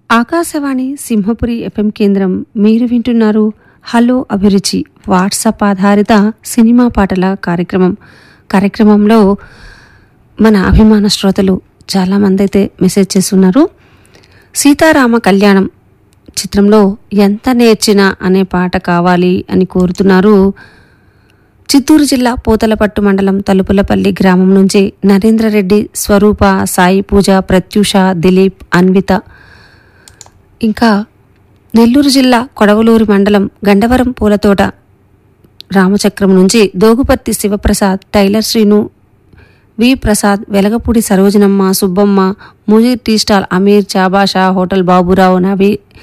Akashvani Simhapuri FM కేంద్రం మీరు వింటున్నారు హలో అభిరుచి వాట్సాప్ ఆధారిత సినిమా పాటల కార్యక్రమం కార్యక్రమంలో మన అభిమాన శ్రోతలు చాలామంది అయితే మెసేజ్ చేస్తున్నారు సీతారామ కళ్యాణం చిత్రంలో ఎంత నేర్చినా అనే పాట కావాలి అని కోరుతున్నారు చిత్తూరు జిల్లా పోతలపట్టు మండలం తలుపులపల్లి గ్రామం నుంచి నరేంద్రరెడ్డి స్వరూప సాయి పూజ ప్రత్యూష దిలీప్ అన్విత ఇంకా నెల్లూరు జిల్లా కొడవలూరు మండలం గండవరం పూలతోట రామచక్రం నుంచి Doguparthi Sivaprasad tailor Srinu V Prasad Velagapudi Sarojanamma Subbamma Mujeer tea stall Ameer Chabasha hotel Baburao నవీ